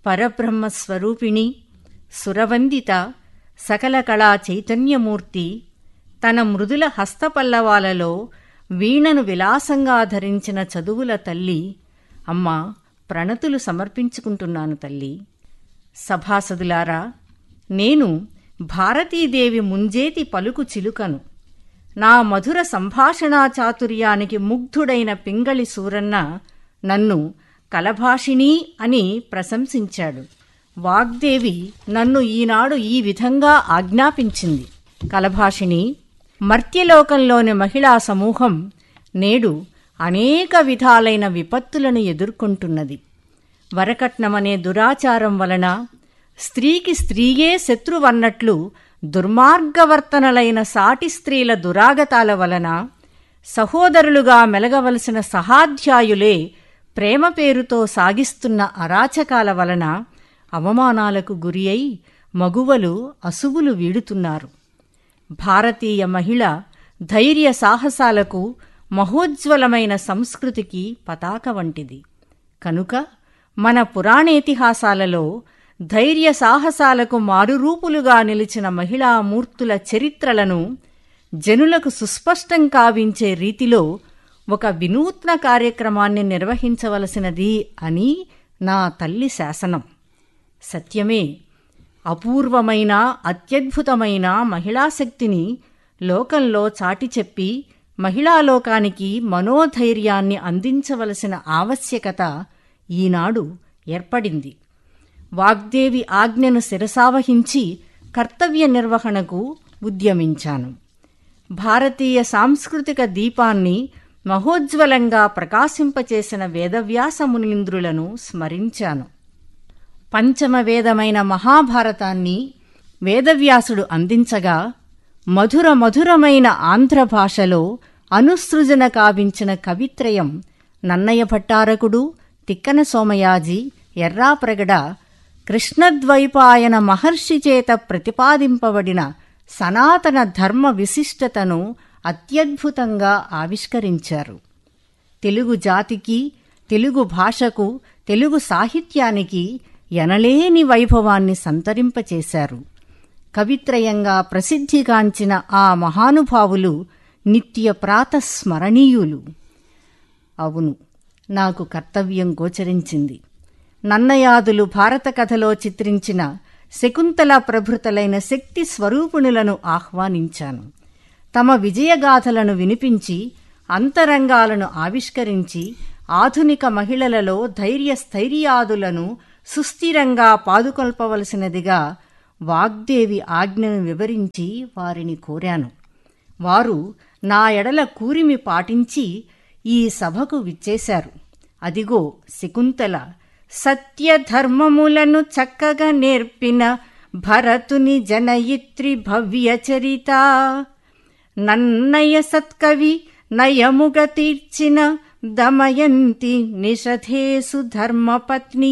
పరబ్రహ్మస్వరూపిణి సురవందిత సకల కళా చైతన్యమూర్తి తన మృదుల హస్తపల్లవాలలో వీణను విలాసంగా ధరించిన చదువుల తల్లి అమ్మా ప్రణతులు సమర్పించుకుంటున్నాను తల్లి సభాసదులారా నేను భారతీదేవి ముంజేతి పలుకు చిలుకను నా మధుర సంభాషణా చాతుర్యానికి ముగ్ధుడైన పింగళి సూరన్న నన్ను కలభాషిణి అని ప్రశంసించాడు వాగ్దేవి నన్ను ఈనాడు ఈ విధంగా ఆజ్ఞాపించింది కలభాషిణి మర్త్యలోకంలోని మహిళా సమూహం నేడు అనేక విధాలైన విపత్తులను ఎదుర్కొంటున్నది వరకట్నమనే దురాచారం వలన స్త్రీకి స్త్రీయే శత్రువన్నట్లు దుర్మార్గవర్తనలైన సాటి స్త్రీల దురాగతాల వలన సహోదరులుగా మెలగవలసిన సహాధ్యాయులే ప్రేమ పేరుతో సాగిస్తున్న అరాచకాల వలన అవమానాలకు గురి అయి మగువలు అసువులు వీడుతున్నారు భారతీయ మహిళ ధైర్య సాహసాలకు మహోజ్వలమైన సంస్కృతికి పతాక వంటిది కనుక మన పురాణేతిహాసాలలో ధైర్య సాహసాలకు మారురూపులుగా నిలిచిన మహిళా మూర్తుల చరిత్రలను జనులకు సుస్పష్టం కావించే రీతిలో ఒక వినూత్న కార్యక్రమాన్ని నిర్వహించవలసినది అని నా తల్లి శాసనం సత్యమే అపూర్వమైన అత్యద్భుతమైన మహిళాశక్తిని లోకంలో చాటి చెప్పి మహిళాలోకానికి మనోధైర్యాన్ని అందించవలసిన ఆవశ్యకత ఈనాడు ఏర్పడింది వాగ్దేవి ఆజ్ఞను శిరసావహించి కర్తవ్య నిర్వహణకు ఉద్యమించాను భారతీయ సాంస్కృతిక దీపాన్ని మహోజ్వలంగా ప్రకాశింపచేసిన వేదవ్యాస మునీంద్రులను స్మరించాను పంచమ వేదమైన మహాభారతాన్ని వేదవ్యాసుడు అందించగా మధుర మధురమైన ఆంధ్ర భాషలో అనుసృజన కావించిన కవిత్రయం నన్నయ్య భట్టారకుడు తిక్కన సోమయాజి ఎర్రాప్రగడ కృష్ణద్వైపాయన మహర్షి చేత ప్రతిపాదింపబడిన సనాతన ధర్మ విశిష్టతను అత్యద్భుతంగా ఆవిష్కరించారు తెలుగు జాతికి తెలుగు భాషకు తెలుగు సాహిత్యానికి ఎనలేని వైభవాన్ని సంతరింపచేశారు కవిత్రయంగా ప్రసిద్ధిగాంచిన ఆ మహానుభావులు నిత్య ప్రాతస్మరణీయులు అవును నాకు కర్తవ్యం గోచరించింది నన్నయాదులు భారత కథలో చిత్రించిన శకుంతల ప్రభృతలైన శక్తి స్వరూపుణులను ఆహ్వానించాను తమ విజయగాథలను వినిపించి అంతరంగాలను ఆవిష్కరించి ఆధునిక మహిళలలో ధైర్య స్థైర్యాదులను సుస్థిరంగా పాదుకొల్పవలసినదిగా వాగ్దేవి ఆజ్ఞను వివరించి వారిని కోరాను వారు నా ఎడల కూరిమి పాటించి ఈ సభకు విచ్చేశారు అదిగో శకుంతల సత్యధర్మములను చక్కగా నేర్పిన భరతుని జనయిత్రి భవ్య చరిత నన్నయ సత్కవి నయముగ తీర్చిన దమయంతి నిషధేసు ధర్మపత్ని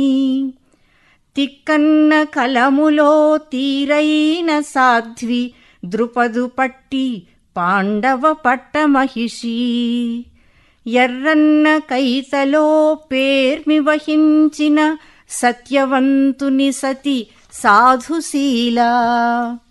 తిక్కన్న కలములో తీరైన సాధ్వి ద్రుపదు పట్టి పాండవ పట్టమహిషి ఎర్రన్న కైతలో పేర్మి వహించిన సత్యవంతుని సతి సాధుశీల